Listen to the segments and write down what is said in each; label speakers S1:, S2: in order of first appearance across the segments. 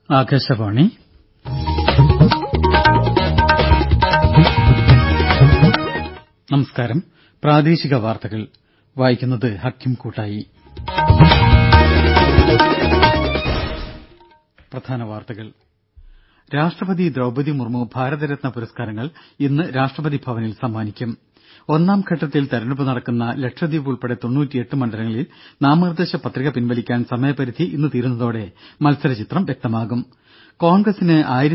S1: ആകാശവാണി നമസ്കാരം പ്രാദേശിക വാർത്തകൾ വായിക്കുന്നത് ഹക്കിം കൂട്ടായി പ്രധാന വാർത്തകൾ രാഷ്ട്രപതി ദ്രൌപതി മുർമു ഭാരതരത്ന പുരസ്കാരങ്ങൾ ഇന്ന് രാഷ്ട്രപതി ഭവനിൽ സമ്മാനിക്കും ഒന്നാം ഘട്ടത്തിൽ തെരഞ്ഞെടുപ്പ് നടക്കുന്ന ലക്ഷദ്വീപ് ഉൾപ്പെടെ മണ്ഡലങ്ങളിൽ നാമനിർദ്ദേശ പത്രിക പിൻവലിക്കാൻ സമയപരിധി ഇന്ന് തീരുന്നതോടെ മത്സരചിത്രം വ്യക്തമാകും കോൺഗ്രസിന്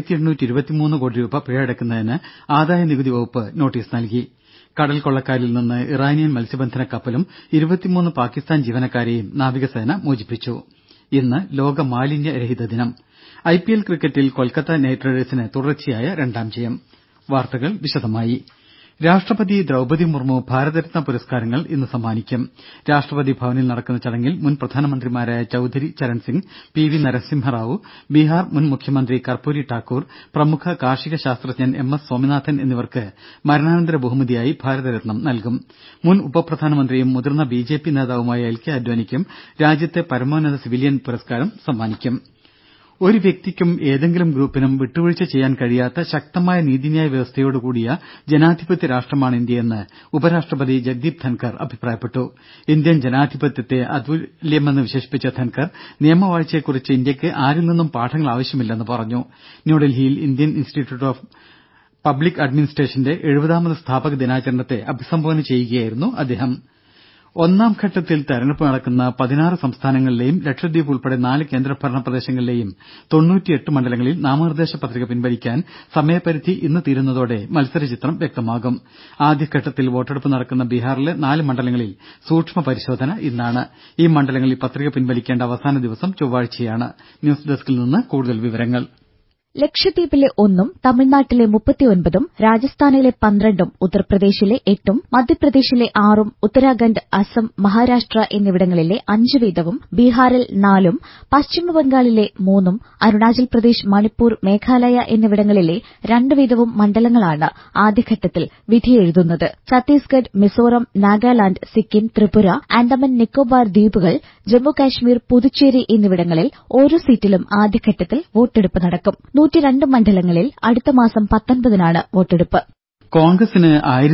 S1: കോടി രൂപ പിഴയടയ്ക്കുന്നതിന് ആദായനികുതി വകുപ്പ് നോട്ടീസ് നൽകി കടൽക്കൊള്ളക്കാരിൽ നിന്ന് ഇറാനിയൻ മത്സ്യബന്ധന കപ്പലും പാകിസ്ഥാൻ ജീവനക്കാരെയും നാവികസേന മോചിപ്പിച്ചു ഇന്ന് ലോക മാലിന്യരഹിത ദിനം ഐപിഎൽ ക്രിക്കറ്റിൽ കൊൽക്കത്ത നൈറ്റ് റൈഡേഴ്സിന് തുടർച്ചയായ രണ്ടാം ജയം വാർത്തകൾ വിശദമായി രാഷ്ട്രപതി ദ്രൌപതി മുർമു ഭാരതരത്ന പുരസ്കാരങ്ങൾ ഇന്ന് സമ്മാനിക്കും രാഷ്ട്രപതി ഭവനിൽ നടക്കുന്ന ചടങ്ങിൽ മുൻ പ്രധാനമന്ത്രിമാരായ ചൌധരി ചരൺസിംഗ് പി വി നരസിംഹറാവു ബീഹാർ മുൻ മുഖ്യമന്ത്രി കർപ്പൂരി ഠാക്കൂർ പ്രമുഖ കാർഷിക ശാസ്ത്രജ്ഞൻ എം എസ് സ്വാമിനാഥൻ എന്നിവർക്ക് മരണാനന്തര ബഹുമതിയായി ഭാരതരത്നം നൽകും മുൻ ഉപപ്രധാനമന്ത്രിയും മുതിർന്ന ബിജെപി നേതാവുമായ എൽ കെ അദ്വാനിക്കും രാജ്യത്തെ പരമോന്നത സിവിലിയൻ പുരസ്കാരം സമ്മാനിക്കും ഒരു വ്യക്തിക്കും ഏതെങ്കിലും ഗ്രൂപ്പിനും വിട്ടുവീഴ്ച ചെയ്യാൻ കഴിയാത്ത ശക്തമായ നീതിന്യായ വ്യവസ്ഥയോടുകൂടിയ ജനാധിപത്യ രാഷ്ട്രമാണ് ഇന്ത്യയെന്ന് ഉപരാഷ്ട്രപതി ജഗ്ദീപ് ധൻകർ അഭിപ്രായപ്പെട്ടു ഇന്ത്യൻ ജനാധിപത്യത്തെ അതുല്യമെന്ന് വിശേഷിപ്പിച്ച ധൻകർ നിയമവാഴ്ചയെക്കുറിച്ച് ഇന്ത്യക്ക് ആരിൽ നിന്നും പാഠങ്ങൾ ആവശ്യമില്ലെന്ന് പറഞ്ഞു ന്യൂഡൽഹിയിൽ ഇന്ത്യൻ ഇൻസ്റ്റിറ്റ്യൂട്ട് ഓഫ് പബ്ലിക് അഡ്മിനിസ്ട്രേഷന്റെ എഴുപതാമത് സ്ഥാപക ദിനാചരണത്തെ അഭിസംബോധന ചെയ്യുകയായിരുന്നു അദ്ദേഹം ഒന്നാം ഘട്ടത്തിൽ തെരഞ്ഞെടുപ്പ് നടക്കുന്ന പതിനാറ് സംസ്ഥാനങ്ങളിലെയും ലക്ഷദ്വീപ് ഉൾപ്പെടെ നാല് കേന്ദ്രഭരണ പ്രദേശങ്ങളിലെയും മണ്ഡലങ്ങളിൽ നാമനിർദ്ദേശ പത്രിക പിൻവലിക്കാൻ സമയപരിധി ഇന്ന് തീരുന്നതോടെ മത്സരചിത്രം വ്യക്തമാകും ആദ്യഘട്ടത്തിൽ വോട്ടെടുപ്പ് നടക്കുന്ന ബീഹാറിലെ നാല് മണ്ഡലങ്ങളിൽ സൂക്ഷ്മ പരിശോധന ഇന്നാണ് ഈ മണ്ഡലങ്ങളിൽ പത്രിക പിൻവലിക്കേണ്ട അവസാന ദിവസം ചൊവ്വാഴ്ചയാണ് ന്യൂസ് ഡെസ്കിൽ നിന്ന് കൂടുതൽ വിവരങ്ങൾ
S2: ലക്ഷദ്വീപിലെ ഒന്നും തമിഴ്നാട്ടിലെ മുപ്പത്തിയൊൻപതും രാജസ്ഥാനിലെ പന്ത്രണ്ടും ഉത്തർപ്രദേശിലെ എട്ടും മധ്യപ്രദേശിലെ ആറും ഉത്തരാഖണ്ഡ് അസം മഹാരാഷ്ട്ര എന്നിവിടങ്ങളിലെ അഞ്ച് വീതവും ബീഹാറിൽ നാലും പശ്ചിമബംഗാളിലെ മൂന്നും അരുണാചൽ പ്രദേശ് മണിപ്പൂർ മേഘാലയ എന്നിവിടങ്ങളിലെ രണ്ട് വീതവും മണ്ഡലങ്ങളാണ് ആദ്യഘട്ടത്തിൽ വിധിയെഴുതുന്നത് ഛത്തീസ്ഗഡ് മിസോറം നാഗാലാന്റ് സിക്കിം ത്രിപുര ആൻഡമാൻ നിക്കോബാർ ദ്വീപുകൾ ജമ്മുകശ്മീർ പുതുച്ചേരി എന്നിവിടങ്ങളിൽ ഓരോ സീറ്റിലും ആദ്യഘട്ടത്തിൽ വോട്ടെടുപ്പ് നടക്കും നൂറ്റിരണ്ട് മണ്ഡലങ്ങളിൽ അടുത്ത മാസം പത്തൊൻപതിനാണ് വോട്ടെടുപ്പ്
S1: കോൺഗ്രസിന്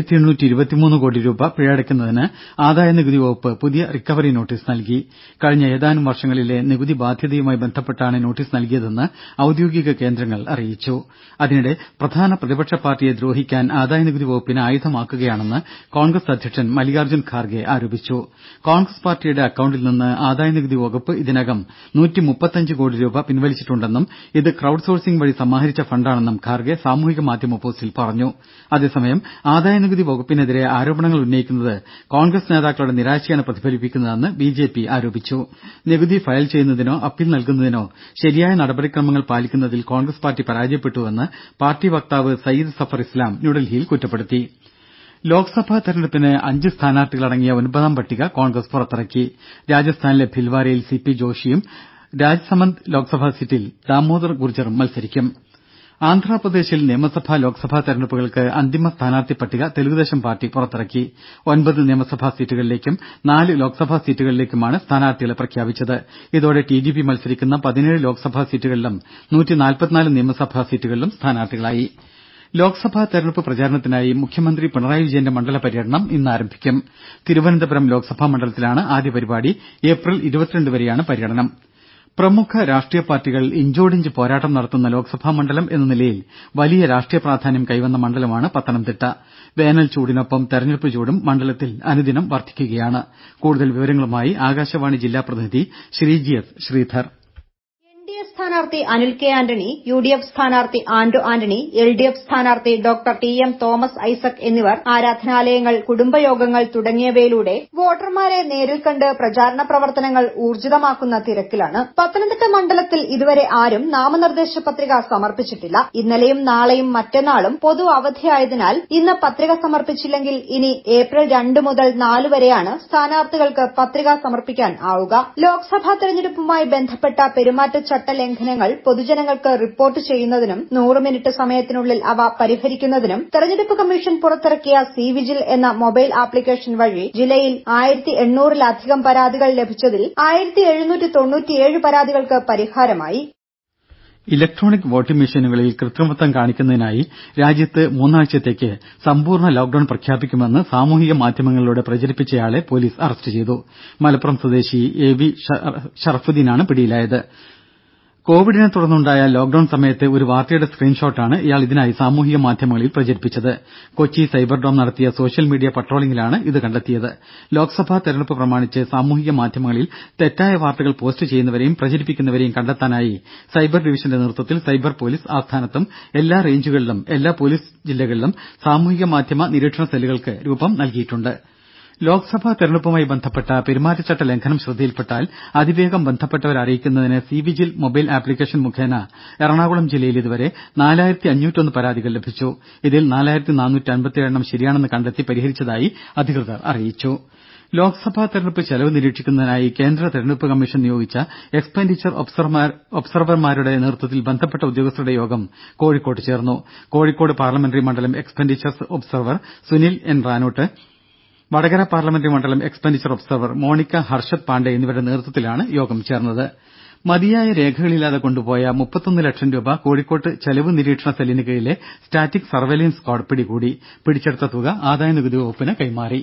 S1: കോടി രൂപ പിഴയടയ്ക്കുന്നതിന് ആദായനികുതി വകുപ്പ് പുതിയ റിക്കവറി നോട്ടീസ് നൽകി കഴിഞ്ഞ ഏതാനും വർഷങ്ങളിലെ നികുതി ബാധ്യതയുമായി ബന്ധപ്പെട്ടാണ് നോട്ടീസ് നൽകിയതെന്ന് ഔദ്യോഗിക കേന്ദ്രങ്ങൾ അറിയിച്ചു അതിനിടെ പ്രധാന പ്രതിപക്ഷ പാർട്ടിയെ ദ്രോഹിക്കാൻ ആദായനികുതി വകുപ്പിനെ ആയുധമാക്കുകയാണെന്ന് കോൺഗ്രസ് അധ്യക്ഷൻ മല്ലികാർജ്ജുൻ ഖാർഗെ ആരോപിച്ചു കോൺഗ്രസ് പാർട്ടിയുടെ അക്കൌണ്ടിൽ നിന്ന് ആദായനികുതി വകുപ്പ് ഇതിനകം കോടി രൂപ പിൻവലിച്ചിട്ടുണ്ടെന്നും ഇത് ക്രൌഡ് സോഴ്സിംഗ് വഴി സമാഹരിച്ച ഫണ്ടാണെന്നും ഖാർഗെ സാമൂഹിക മാധ്യമ പോസ്റ്റിൽ പറഞ്ഞു അതേസമയം ആദായനികുതി വകുപ്പിനെതിരെ ആരോപണങ്ങൾ ഉന്നയിക്കുന്നത് കോൺഗ്രസ് നേതാക്കളുടെ നിരാശയാണ് പ്രതിഫലിപ്പിക്കുന്നതെന്ന് ബിജെപി ആരോപിച്ചു നികുതി ഫയൽ ചെയ്യുന്നതിനോ അപ്പീൽ നൽകുന്നതിനോ ശരിയായ നടപടിക്രമങ്ങൾ പാലിക്കുന്നതിൽ കോൺഗ്രസ് പാർട്ടി പരാജയപ്പെട്ടുവെന്ന് പാർട്ടി വക്താവ് സയ്യിദ് സഫർ ഇസ്ലാം ന്യൂഡൽഹിയിൽ കുറ്റപ്പെടുത്തി ലോക്സഭാ തെരഞ്ഞെടുപ്പിന് അഞ്ച് സ്ഥാനാർത്ഥികളടങ്ങിയ ഒൻപതാം പട്ടിക കോൺഗ്രസ് പുറത്തിറക്കി രാജസ്ഥാനിലെ ഭിൽവാരയിൽ സി പി ജോഷിയും രാജ്സമന്ദ് ലോക്സഭാ സീറ്റിൽ ദാമോദർ ഗുർജറും മത്സരിക്കും ആന്ധ്രാപ്രദേശിൽ നിയമസഭാ ലോക്സഭാ തെരഞ്ഞെടുപ്പുകൾക്ക് അന്തിമ സ്ഥാനാർത്ഥി പട്ടിക തെലുഗുദേശം പാർട്ടി പുറത്തിറക്കി ഒൻപത് നിയമസഭാ സീറ്റുകളിലേക്കും നാല് ലോക്സഭാ സീറ്റുകളിലേക്കുമാണ് സ്ഥാനാർത്ഥികളെ പ്രഖ്യാപിച്ചത് ഇതോടെ ടി ഡി പി മത്സരിക്കുന്ന പതിനേഴ് ലോക്സഭാ സീറ്റുകളിലും നിയമസഭാ സീറ്റുകളിലും സ്ഥാനാർത്ഥികളായി ലോക്സഭാ തെരഞ്ഞെടുപ്പ് പ്രചാരണത്തിനായി മുഖ്യമന്ത്രി പിണറായി വിജയന്റെ മണ്ഡല പര്യടനം ഇന്ന് ആരംഭിക്കും തിരുവനന്തപുരം ലോക്സഭാ മണ്ഡലത്തിലാണ് ആദ്യ പരിപാടി ഏപ്രിൽ വരെയാണ് പര്യടനം പ്രമുഖ രാഷ്ട്രീയ പാർട്ടികൾ ഇഞ്ചോടിഞ്ച് പോരാട്ടം നടത്തുന്ന ലോക്സഭാ മണ്ഡലം എന്ന നിലയിൽ വലിയ രാഷ്ട്രീയ പ്രാധാന്യം കൈവന്ന മണ്ഡലമാണ് പത്തനംതിട്ട വേനൽ ചൂടിനൊപ്പം തെരഞ്ഞെടുപ്പ് ചൂടും മണ്ഡലത്തിൽ അനുദിനം വർദ്ധിക്കുകയാണ് കൂടുതൽ വിവരങ്ങളുമായി ആകാശവാണി ജില്ലാ പ്രതിനിധി ശ്രീജി എസ് ശ്രീധർ
S3: സ്ഥാനാർത്ഥി Anil K Antony U D F സ്ഥാനാർത്ഥി Anto Antony L D F സ്ഥാനാർത്ഥി doctor T M Thomas Isaac എന്നിവർ ആരാധനാലയങ്ങൾ കുടുംബയോഗങ്ങൾ തുടങ്ങിയവയിലൂടെ വോട്ടർമാരെ നേരിൽ കണ്ട് പ്രചാരണ പ്രവർത്തനങ്ങൾ ഊർജിതമാക്കുന്ന തിരക്കിലാണ് പത്തനംതിട്ട മണ്ഡലത്തിൽ ഇതുവരെ ആരും നാമനിർദ്ദേശ പത്രിക സമർപ്പിച്ചിട്ടില്ല ഇന്നലെയും നാളെയും മറ്റന്നാളും പൊതു അവധിയായതിനാൽ ഇന്ന് പത്രിക സമർപ്പിച്ചില്ലെങ്കിൽ ഇനി ഏപ്രിൽ രണ്ട് മുതൽ നാല് വരെയാണ് സ്ഥാനാർത്ഥികൾക്ക് പത്രിക സമർപ്പിക്കാൻ ആവുക ലോക്സഭാ തെരഞ്ഞെടുപ്പുമായി ബന്ധപ്പെട്ട പെരുമാറ്റച്ചട്ട ലംഘനങ്ങൾ പൊതുജനങ്ങൾക്ക് റിപ്പോർട്ട് ചെയ്യുന്നതിനും നൂറ് മിനിറ്റ് സമയത്തിനുള്ളിൽ അവ പരിഹരിക്കുന്നതിനും തെരഞ്ഞെടുപ്പ് കമ്മീഷൻ പുറത്തിറക്കിയ സി വിജിൽ എന്ന മൊബൈൽ ആപ്ലിക്കേഷൻ വഴി ജില്ലയിൽ ആയിരത്തി എണ്ണൂറിലധികം പരാതികൾ ലഭിച്ചതിൽ ആയിരത്തി എഴുന്നൂറ്റി തൊണ്ണൂറ്റിയേഴ് പരാതികൾക്ക് പരിഹാരമായി
S1: ഇലക്ട്രോണിക് വോട്ടിംഗ് മെഷീനുകളിൽ കൃത്രിമത്വം കാണിക്കുന്നതിനായി രാജ്യത്ത് മൂന്നാഴ്ചത്തേക്ക് സമ്പൂർണ്ണ ലോക്ഡൌൺ പ്രഖ്യാപിക്കുമെന്ന് സാമൂഹിക മാധ്യമങ്ങളിലൂടെ പ്രചരിപ്പിച്ചയാളെ പൊലീസ് അറസ്റ്റ് ചെയ്തു മലപ്പുറം സ്വദേശി എ വി ഷറഫുദ്ദീനാണ് പിടിയിലായത് കോവിഡിനെ തുടർന്നുണ്ടായ ലോക്ഡൌൺ സമയത്തെ ഒരു വാർത്തയുടെ സ്ക്രീൻഷോട്ടാണ് ഇയാൾ ഇതിനായി സാമൂഹിക മാധ്യമങ്ങളിൽ പ്രചരിപ്പിച്ചത് കൊച്ചി സൈബർ ഡോം നടത്തിയ സോഷ്യൽ മീഡിയ പട്രോളിംഗിലാണ് ഇത് കണ്ടെത്തിയത് ലോക്സഭാ തെരഞ്ഞെടുപ്പ് പ്രമാണിച്ച് സാമൂഹിക മാധ്യമങ്ങളിൽ തെറ്റായ വാർത്തകൾ പോസ്റ്റ് ചെയ്യുന്നവരെയും പ്രചരിപ്പിക്കുന്നവരെയും കണ്ടെത്താനായി സൈബർ ഡിവിഷന്റെ നേതൃത്വത്തിൽ സൈബർ പൊലീസ് ആസ്ഥാനത്തും എല്ലാ റേഞ്ചുകളിലും എല്ലാ പൊലീസ് ജില്ലകളിലും സാമൂഹിക മാധ്യമ നിരീക്ഷണ സെല്ലുകൾക്ക് രൂപം നൽകിയിട്ടുണ്ട് ലോക്സഭാ തെരഞ്ഞെടുപ്പുമായി ബന്ധപ്പെട്ട പെരുമാറ്റച്ചട്ട ലംഘനം ശ്രദ്ധയിൽപ്പെട്ടാൽ അതിവേഗം ബന്ധപ്പെട്ടവരെ അറിയിക്കുന്നതിന് സി വിജിൽ മൊബൈൽ ആപ്ലിക്കേഷൻ മുഖേന എറണാകുളം ജില്ലയിൽ ഇതുവരെ പരാതികൾ ലഭിച്ചു ഇതിൽ എണ്ണം ശരിയാണെന്ന് കണ്ടെത്തി പരിഹരിച്ചതായി അധികൃതർ അറിയിച്ചു ലോക്സഭാ തെരഞ്ഞെടുപ്പ് ചെലവ് നിരീക്ഷിക്കുന്നതിനായി കേന്ദ്ര തെരഞ്ഞെടുപ്പ് കമ്മീഷൻ നിയോഗിച്ച എക്സ്പെൻഡിച്ചർ ഒബ്സർവർമാരുടെ നേതൃത്വത്തിൽ ബന്ധപ്പെട്ട ഉദ്യോഗസ്ഥരുടെ യോഗം കോഴിക്കോട്ട് ചേർന്നു കോഴിക്കോട് പാർലമെന്ററി മണ്ഡലം expenditure observer Sunil N Ranot Vadakara parliamentary മണ്ഡലം എക്സ്പെൻഡിച്ചർ ഒബ്സർവർ മോണിക്ക ഹർഷദ് പാണ്ഡെ എന്നിവരുടെ നേതൃത്വത്തിലാണ് യോഗം ചേർന്നത് മതിയായ രേഖകളില്ലാതെ കൊണ്ടുപോയ മുപ്പത്തൊന്ന് ലക്ഷം രൂപ കോഴിക്കോട്ട് ചെലവ് നിരീക്ഷണ സെല്ലിന് കീഴിലെ സ്റ്റാറ്റിക് സർവൈലൻസ് സ്ക്വാഡ് പിടികൂടി പിടിച്ചെടുത്ത തുക ആദായനികുതി വകുപ്പിന് കൈമാറി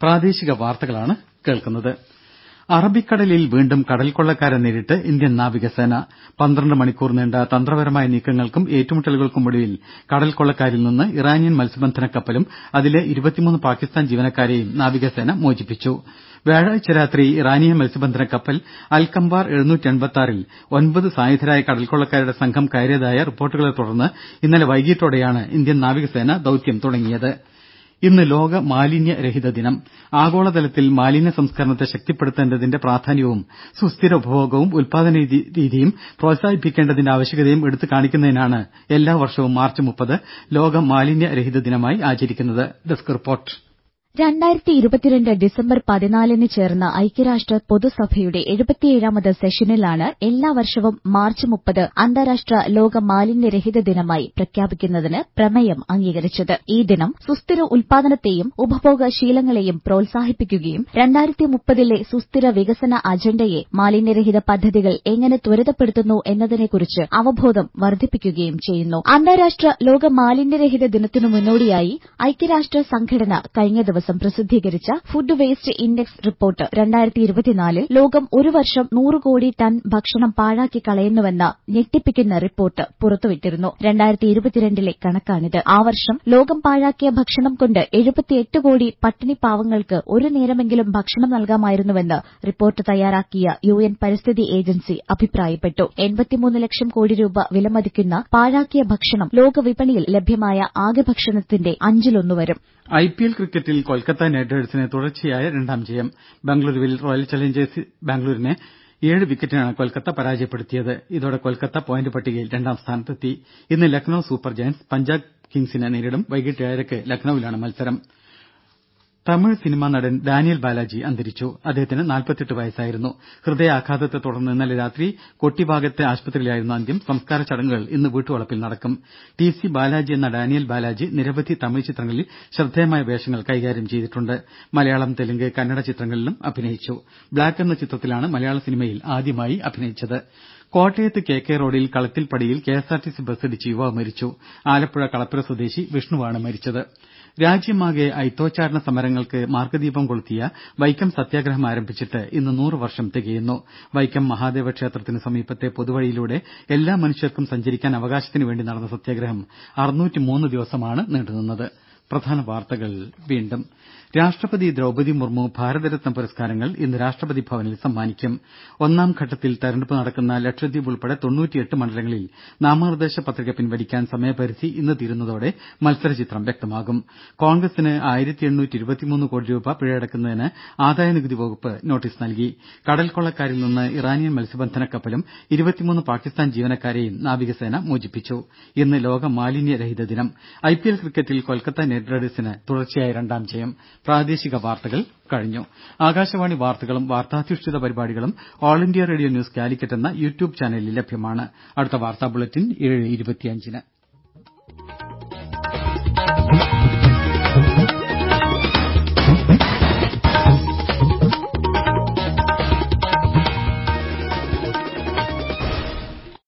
S1: അറബിക്കടലിൽ വീണ്ടും കടൽക്കൊള്ളക്കാരെ നേരിട്ട് ഇന്ത്യൻ നാവികസേന പന്ത്രണ്ട് മണിക്കൂർ നീണ്ട തന്ത്രപരമായ നീക്കങ്ങൾക്കും ഏറ്റുമുട്ടലുകൾക്കുമൊടുവിൽ കടൽക്കൊള്ളക്കാരിൽ നിന്ന് ഇറാനിയൻ മത്സ്യബന്ധന കപ്പലും അതിലെ ഇരുപത്തിമൂന്ന് പാകിസ്ഥാൻ ജീവനക്കാരെയും നാവികസേന മോചിപ്പിച്ചു വ്യാഴാഴ്ച രാത്രി ഇറാനിയൻ മത്സ്യബന്ധന കപ്പൽ അൽകംബാർ ൽ ഒൻപത് സായുധരായ കടൽക്കൊള്ളക്കാരുടെ സംഘം കയറിയതായ റിപ്പോർട്ടുകളെ തുടർന്ന് ഇന്നലെ വൈകീട്ടോടെയാണ് ഇന്ത്യൻ നാവികസേന ദൌത്യം തുടങ്ങിയത് ഇന്ന് ലോക മാലിന്യ രഹിത ദിനം ആഗോളതലത്തിൽ മാലിന്യ സംസ്കരണത്തെ ശക്തിപ്പെടുത്തേണ്ടതിന്റെ പ്രാധാന്യവും സുസ്ഥിര ഉപഭോഗവും ഉൽപാദന രീതിയും പ്രോത്സാഹിപ്പിക്കേണ്ടതിന്റെ ആവശ്യകതയും എടുത്തു കാണിക്കുന്നതിനാണ് എല്ലാ വർഷവും മാർച്ച് മുപ്പത് ലോക മാലിന്യ രഹിത ദിനമായി ആചരിക്കുന്നത് ഡെസ്ക് റിപ്പോർട്ട്
S2: രണ്ടായിരത്തി ഇരുപത്തിരണ്ട് ഡിസംബർ പതിനാലിന് ചേർന്ന ഐക്യരാഷ്ട്ര പൊതുസഭയുടെ എഴുപത്തിയേഴാമത് സെഷനിലാണ് എല്ലാ വർഷവും മാർച്ച് മുപ്പത് അന്താരാഷ്ട്ര ലോക മാലിന്യരഹിത ദിനമായി പ്രഖ്യാപിക്കുന്നതിന് പ്രമേയം അംഗീകരിച്ചത് ഈ ദിനം സുസ്ഥിര ഉൽപാദനത്തെയും ഉപഭോഗശീലങ്ങളെയും പ്രോത്സാഹിപ്പിക്കുകയും രണ്ടായിരത്തി മുപ്പതിലെ സുസ്ഥിര വികസന അജണ്ടയെ മാലിന്യരഹിത പദ്ധതികൾ എങ്ങനെ ത്വരിതപ്പെടുത്തുന്നു എന്നതിനെക്കുറിച്ച് അവബോധം വർദ്ധിപ്പിക്കുകയും ചെയ്യുന്നു അന്താരാഷ്ട്ര ലോക മാലിന്യരഹിത ദിനത്തിനു മുന്നോടിയായി ഐക്യരാഷ്ട്ര സംഘടന കഴിഞ്ഞ ദിവസം ദിവസം പ്രസിദ്ധീകരിച്ച ഫുഡ് വേസ്റ്റ് ഇൻഡെക്സ് റിപ്പോർട്ട് രണ്ടായിരത്തി ഇരുപത്തിനാലിൽ ലോകം ഒരു വർഷം നൂറ് കോടി ടൺ ഭക്ഷണം പാഴാക്കി കളയുന്നുവെന്ന ഞെട്ടിപ്പിക്കുന്ന റിപ്പോർട്ട് പുറത്തുവിട്ടിരുന്നു രണ്ടായിരത്തി ഇരുപത്തിരണ്ടിലെ കണക്കാണിത് ആ വർഷം ലോകം പാഴാക്കിയ ഭക്ഷണം കൊണ്ട് എഴുപത്തിയെട്ട് കോടി പട്ടിണി പാവങ്ങൾക്ക് ഒരു നേരമെങ്കിലും ഭക്ഷണം നൽകാമായിരുന്നുവെന്ന് റിപ്പോർട്ട് തയ്യാറാക്കിയ യു എൻ പരിസ്ഥിതി ഏജൻസി അഭിപ്രായപ്പെട്ടു എൺപത്തിമൂന്ന് ലക്ഷം കോടി രൂപ വിലമതിക്കുന്ന പാഴാക്കിയ ഭക്ഷണം ലോകവിപണിയിൽ ലഭ്യമായ ആകെ ഭക്ഷണത്തിന്റെ അഞ്ചിലൊന്നു വരും
S1: ഐ പി എൽ ക്രിക്കറ്റിൽ കൊൽക്കത്ത നൈറ്റ് റൈഡേഴ്സിന് തുടർച്ചയായ രണ്ടാം ജയം ബംഗളൂരുവിൽ റോയൽ ചലഞ്ചേഴ്സ് ബാംഗ്ലൂരിനെ ഏഴ് വിക്കറ്റിനാണ് കൊൽക്കത്ത പരാജയപ്പെടുത്തിയത് ഇതോടെ കൊൽക്കത്ത പോയിന്റ് പട്ടികയിൽ രണ്ടാം സ്ഥാനത്തെത്തി ഇന്ന് ലക്നൌ സൂപ്പർ ജയന്റ്സ് പഞ്ചാബ് കിങ്സിനെ നേരിടും വൈകിട്ട് ഏഴരയ്ക്ക് ലക്നൌവിലാണ് മത്സരം തമിഴ് സിനിമാ നടൻ ഡാനിയൽ ബാലാജി അന്തരിച്ചു അദ്ദേഹത്തിന് നാൽപ്പത്തെട്ട് വയസ്സായിരുന്നു ഹൃദയാഘാതത്തെ തുടർന്ന് ഇന്നലെ രാത്രി കൊട്ടിഭാഗത്തെ ആശുപത്രിയിലായിരുന്നു അന്ത്യം സംസ്കാര ചടങ്ങുകൾ ഇന്ന് വീട്ടുവളപ്പിൽ നടക്കും ടി സി ബാലാജി എന്ന ഡാനിയൽ ബാലാജി നിരവധി തമിഴ് ചിത്രങ്ങളിൽ ശ്രദ്ധേയമായ വേഷങ്ങൾ കൈകാര്യം ചെയ്തിട്ടുണ്ട് മലയാളം തെലുങ്ക് കന്നഡ ചിത്രങ്ങളിലും അഭിനയിച്ചു ബ്ലാക്ക് എന്ന ചിത്രത്തിലാണ് മലയാള സിനിമയിൽ ആദ്യമായി അഭിനയിച്ചത് കോട്ടയത്ത് കെ കെ റോഡിൽ കളത്തിൽപ്പടിയിൽ K S R T C ബസ്സിടിച്ച് യുവാവ് മരിച്ചു ആലപ്പുഴ കളപ്പുര സ്വദേശി വിഷ്ണുവാണ് മരിച്ചത് രാജ്യമാകെ അയിത്തോച്ചാടന സമരങ്ങൾക്ക് മാർഗ്ഗദീപം കൊളുത്തിയ വൈക്കം സത്യാഗ്രഹം ആരംഭിച്ചിട്ട് ഇന്ന് നൂറ് വർഷം തികയുന്നു വൈക്കം മഹാദേവ ക്ഷേത്രത്തിന് സമീപത്തെ പൊതുവഴിയിലൂടെ എല്ലാ മനുഷ്യർക്കും സഞ്ചരിക്കാൻ അവകാശത്തിന് വേണ്ടി നടന്ന സത്യാഗ്രഹം അറുനൂറ്റിമൂന്ന് ദിവസമാണ് നീണ്ടുനിന്നത് പ്രധാന വാർത്തകൾ വീണ്ടും രാഷ്ട്രപതി ദ്രൌപദി മുർമു ഭാരതരത്ന പുരസ്കാരങ്ങൾ ഇന്ന് രാഷ്ട്രപതി ഭവനിൽ സമ്മാനിക്കും ഒന്നാം ഘട്ടത്തിൽ തെരഞ്ഞെടുപ്പ് നടക്കുന്ന ലക്ഷദ്വീപ് ഉൾപ്പെടെ തൊണ്ണൂറ്റിയെട്ട് മണ്ഡലങ്ങളിൽ നാമനിർദ്ദേശ പത്രിക പിൻവലിക്കാൻ സമയപരിധി ഇന്ന് തീരുന്നതോടെ മത്സരചിത്രം വ്യക്തമാകും കോൺഗ്രസിന് കോടി രൂപ പിഴയടക്കുന്നതിന് ആദായനികുതി വകുപ്പ് നോട്ടീസ് നൽകി കടൽക്കൊള്ളക്കാരിൽ നിന്ന് ഇറാനിയൻ മത്സ്യബന്ധന കപ്പലും ഇരുപത്തിമൂന്ന് പാകിസ്ഥാൻ ജീവനക്കാരെയും നാവികസേന മോചിപ്പിച്ചു ഇന്ന് ലോക മാലിന്യരഹിത ദിനം ഐ പി എൽ ക്രിക്കറ്റിൽ കൊൽക്കത്ത നൈറ്റ് റൈഡേഴ്സിന് തുടർച്ചയായ രണ്ടാം ജയം പ്രാദേശിക വാർത്തകൾ കഴിഞ്ഞു ആകാശവാണി വാർത്തകളും വാർത്താധിഷ്ഠിത പരിപാടികളും All India Radio news Calicut എന്ന യൂട്യൂബ് ചാനലിൽ ലഭ്യമാണ് അടുത്ത വാർത്താ ബുള്ളറ്റിൻ ഏഴ് ഇരുപത്തിയഞ്ചിന്